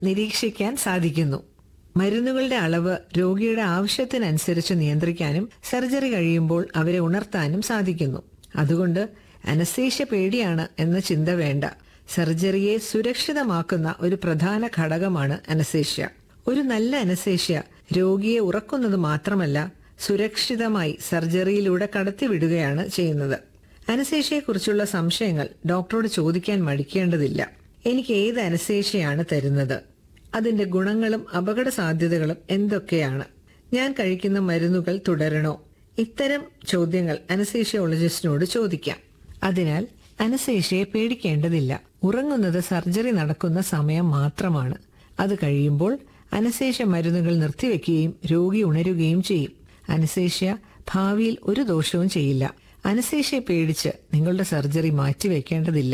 നിരീക്ഷിക്കാൻ സാധിക്കുന്നു മരുന്നുകളുടെ അളവ് രോഗിയുടെ ആവശ്യത്തിനനുസരിച്ച് നിയന്ത്രിക്കാനും സർജറി കഴിയുമ്പോൾ അവരെ ഉണർത്താനും സാധിക്കുന്നു അതുകൊണ്ട് അനസ്തേഷ്യ പേടിയാണ് എന്ന ചിന്ത വേണ്ട സർജറിയെ സുരക്ഷിതമാക്കുന്ന ഒരു പ്രധാന ഘടകമാണ് അനസ്തേഷ്യ ഒരു നല്ല അനസ്തേഷ്യ രോഗിയെ ഉറക്കുന്നത് മാത്രമല്ല സുരക്ഷിതമായി സർജറിയിലൂടെ കടത്തിവിടുകയാണ് ചെയ്യുന്നത് അനസ്തേഷ്യയെക്കുറിച്ചുള്ള സംശയങ്ങൾ ഡോക്ടറോട് ചോദിക്കാൻ മടിക്കേണ്ടതില്ല എനിക്ക് ഏത് അനസ്തേഷ്യയാണ് തരുന്നത് അതിന്റെ ഗുണങ്ങളും അപകട സാധ്യതകളും എന്തൊക്കെയാണ് ഞാൻ കഴിക്കുന്ന മരുന്നുകൾ തുടരണോ ഇത്തരം ചോദ്യങ്ങൾ അനസ്തേഷ്യോളജിസ്റ്റിനോട് ചോദിക്കാം അതിനാൽ അനസ്തേഷ്യയെ പേടിക്കേണ്ടതില്ല ഉറങ്ങുന്നത് സർജറി നടക്കുന്ന സമയം മാത്രമാണ് അത് കഴിയുമ്പോൾ അനസ്തേഷ്യ മരുന്നുകൾ നിർത്തിവെക്കുകയും രോഗി ഉണരുകയും ചെയ്യും അനസ്തേഷ്യ ഭാവിയിൽ ഒരു ദോഷവും ചെയ്യില്ല അനസ്തേഷ്യയെ പേടിച്ച് നിങ്ങളുടെ സർജറി മാറ്റിവെക്കേണ്ടതില്ല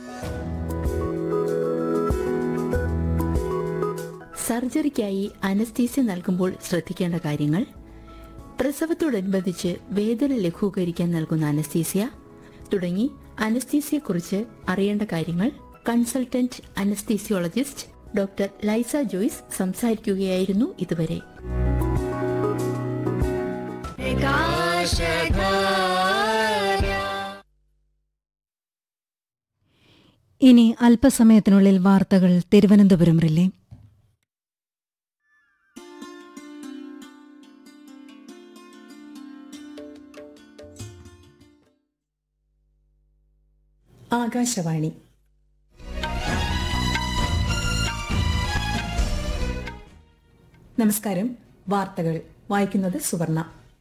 സർജറിക്കായി അനസ്തീസ്യ നൽകുമ്പോൾ ശ്രദ്ധിക്കേണ്ട കാര്യങ്ങൾ പ്രസവത്തോടനുബന്ധിച്ച് വേദന ലഘൂകരിക്കാൻ നൽകുന്ന അനസ്തീസ്യ തുടങ്ങി അനസ്തീസിയെക്കുറിച്ച് അറിയേണ്ട കാര്യങ്ങൾ കൺസൾട്ടന്റ് അനസ്തീസിയോളജിസ്റ്റ് ഡോക്ടർ ലൈസ ജോയ്സ് സംസാരിക്കുകയായിരുന്നു ഇതുവരെ ഇനി അല്പസമയത്തിനുള്ളിൽ വാർത്തകൾ തിരുവനന്തപുരം റിലേ ആകാശവാണി നമസ്കാരം വാർത്തകൾ വായിക്കുന്നത് സുവർണ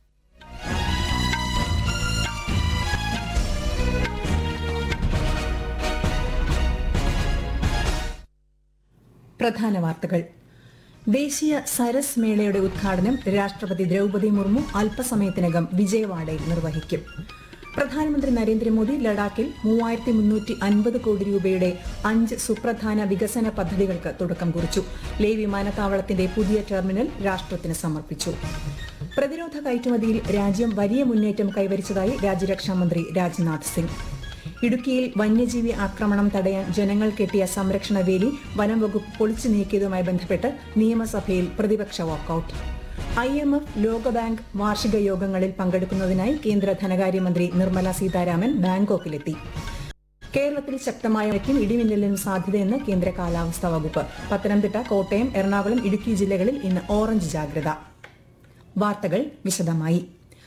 പ്രധാന വാർത്തകൾ ദേശീയ സരസ് മേളയുടെ ഉദ്ഘാടനം രാഷ്ട്രപതി ദ്രൗപദി മുർമു അല്പസമയത്തിനകം വിജയവാഡയിൽ നിർവഹിക്കും പ്രധാനമന്ത്രി നരേന്ദ്രമോദി ലഡാക്കിൽ മൂവായിരത്തി മുന്നൂറ്റി അൻപത് കോടി രൂപയുടെ അഞ്ച് സുപ്രധാന വികസന പദ്ധതികൾക്ക് തുടക്കം കുറിച്ചു ലേ വിമാനത്താവളത്തിന്റെ പുതിയ ടെർമിനൽ രാഷ്ട്രത്തിന് സമർപ്പിച്ചു പ്രതിരോധ കയറ്റുമതിയിൽ രാജ്യം വലിയ മുന്നേറ്റം കൈവരിച്ചതായി രാജ്യരക്ഷാമന്ത്രി രാജ്നാഥ് സിംഗ് ഇടുക്കിയിൽ വന്യജീവി ആക്രമണം തടയാൻ ജനങ്ങൾ കെട്ടിയ സംരക്ഷണ വേലി വനം വകുപ്പ് പൊളിച്ചു നീക്കിയതുമായി ബന്ധപ്പെട്ട് നിയമസഭയിൽ പ്രതിപക്ഷ വാക്കൌട്ട് ഐ എം എഫ് ലോകബാങ്ക് വാർഷിക യോഗങ്ങളിൽ പങ്കെടുക്കുന്നതിനായി കേന്ദ്ര ധനകാര്യമന്ത്രി നിർമ്മല സീതാരാമൻ ബാങ്കോക്കിലെത്തി കേരളത്തിൽ ശക്തമായ മഴയ്ക്കും ഇടിമിന്നലിനും സാധ്യതയെന്ന് കേന്ദ്ര കാലാവസ്ഥാ വകുപ്പ് പത്തനംതിട്ട കോട്ടയം എറണാകുളം ഇടുക്കി ജില്ലകളിൽ ഇന്ന് ഓറഞ്ച് ജാഗ്രത വാർത്തകൾ വിശദമായി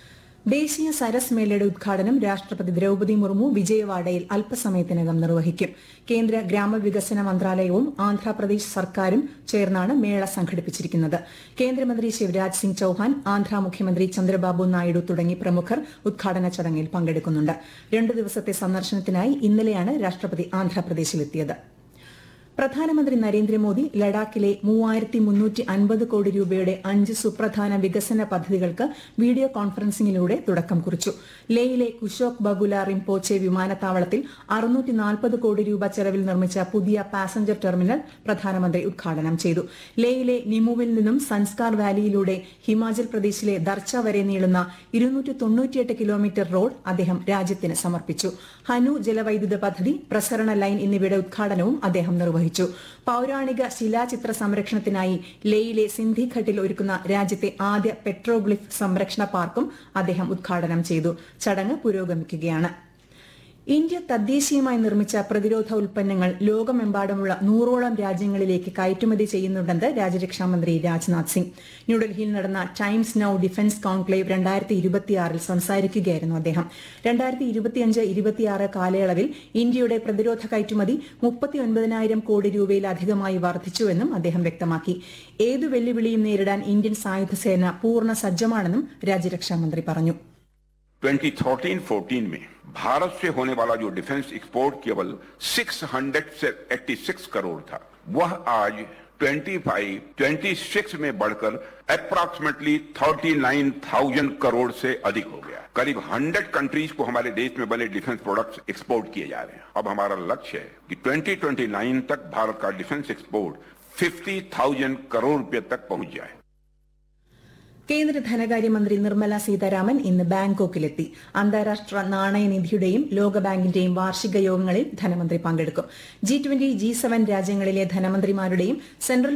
ദേശീയ സരസ് മേളയുടെ ഉദ്ഘാടനം രാഷ്ട്രപതി ദ്രൗപദി മുർമു വിജയവാഡയിൽ അല്പസമയത്തിനകം നിർവഹിക്കും കേന്ദ്ര ഗ്രാമവികസന മന്ത്രാലയവും ആന്ധ്രാപ്രദേശ് സർക്കാരും ചേർന്നാണ് മേള സംഘടിപ്പിച്ചിരിക്കുന്നത് കേന്ദ്രമന്ത്രി ശിവരാജ് സിംഗ് ചൌഹാൻ ആന്ധ്ര മുഖ്യമന്ത്രി ചന്ദ്രബാബു നായിഡു തുടങ്ങി പ്രമുഖർ ഉദ്ഘാടന ചടങ്ങിൽ പങ്കെടുക്കുന്നുണ്ട് രണ്ടു ദിവസത്തെ സന്ദർശനത്തിനായി ഇന്നലെയാണ് രാഷ്ട്രപതി ആന്ധ്രാപ്രദേശിലെത്തിയത് പ്രധാനമന്ത്രി നരേന്ദ്രമോദി ലഡാക്കിലെ മൂവായിരത്തി മുന്നൂറ്റി അൻപത് കോടി രൂപയുടെ അഞ്ച് സുപ്രധാന വികസന പദ്ധതികൾക്ക് വീഡിയോ കോൺഫറൻസിംഗിലൂടെ തുടക്കം കുറിച്ചു ലേയിലെ കുശോക് ബഗുല റിംപോച്ചെ വിമാനത്താവളത്തിൽ അറുന്നൂറ്റി നാൽപ്പത് കോടി രൂപ ചെലവിൽ നിർമ്മിച്ച പുതിയ പാസഞ്ചർ ടെർമിനൽ പ്രധാനമന്ത്രി ഉദ്ഘാടനം ചെയ്തു ലേയിലെ നിമുവിൽ നിന്നും സൻസ്കാർ വാലിയിലൂടെ ഹിമാചൽ പ്രദേശിലെ ദർച്ച വരെ നീളുന്ന ഇരുന്നൂറ്റി തൊണ്ണൂറ്റിയെട്ട് കിലോമീറ്റർ റോഡ് അദ്ദേഹം രാജ്യത്തിന് സമർപ്പിച്ചു ഹനു ജലവൈദ്യുത പദ്ധതി പ്രസരണ ലൈൻ എന്നിവയുടെ ഉദ്ഘാടനവും അദ്ദേഹം നിർവഹിച്ചു പൌരാണിക ശിലാചിത്ര സംരക്ഷണത്തിനായി ലേയിലെ സിന്ധിഘട്ടിൽ ഒരുക്കുന്ന രാജ്യത്തെ ആദ്യ പെട്രോഗ്ലിഫ് സംരക്ഷണ പാർക്കും അദ്ദേഹം ഉദ്ഘാടനം ചെയ്തു ചടങ്ങ് പുരോഗമിക്കുകയാണ് ഇന്ത്യ തദ്ദേശീയമായി നിർമ്മിച്ച പ്രതിരോധ ഉൽപ്പന്നങ്ങൾ ലോകമെമ്പാടുമുള്ള നൂറോളം രാജ്യങ്ങളിലേക്ക് കയറ്റുമതി ചെയ്യുന്നുണ്ടെന്ന് രാജ്യരക്ഷാമന്ത്രി രാജ്നാഥ് സിംഗ് ന്യൂഡൽഹിയിൽ നടന്ന ടൈംസ് നൌ ഡിഫൻസ് കോൺക്ലേവ് രണ്ടായിരത്തി ഇരുപത്തിയാറിൽ സംസാരിക്കുകയായിരുന്നു അദ്ദേഹം രണ്ടായിരത്തി ഇരുപത്തിയഞ്ച് ഇരുപത്തിയാറ് കാലയളവിൽ ഇന്ത്യയുടെ പ്രതിരോധ കയറ്റുമതി മുപ്പത്തിയൊൻപതിനായിരം കോടി രൂപയിലധികമായി വർദ്ധിച്ചുവെന്നും അദ്ദേഹം വ്യക്തമാക്കി ഏതു വെല്ലുവിളിയും നേരിടാൻ ഇന്ത്യൻ സായുധസേന പൂർണ്ണ സജ്ജമാണെന്നും രാജ്യരക്ഷാമന്ത്രി പറഞ്ഞു 2013-14 में भारत से होने वाला जो डिफेंस एक्सपोर्ट केवल 600 से 86 करोड़ था वह आज 25 26 में बढ़कर अप्रॉक्सीमेटली 39,000 करोड़ से अधिक हो गया करीब 100 कंट्रीज को हमारे देश में बने डिफेंस प्रोडक्ट्स एक्सपोर्ट किए जा रहे हैं अब हमारा लक्ष्य है कि 2029 तक भारत का डिफेंस एक्सपोर्ट 50,000 करोड़ रुपए तक पहुंच जाए കേന്ദ്ര ധനകാര്യമന്ത്രി നിർമ്മല സീതാരാമൻ ഇന്ന് ബാങ്കോക്കിലെത്തി അന്താരാഷ്ട്ര നാണയനിധിയുടെയും ലോകബാങ്കിന്റെയും വാർഷിക യോഗങ്ങളിൽ ധനമന്ത്രി പങ്കെടുക്കും ജി ട്വന്റി ജി സെവൻ രാജ്യങ്ങളിലെ ധനമന്ത്രിമാരുടെയും സെൻട്രൽ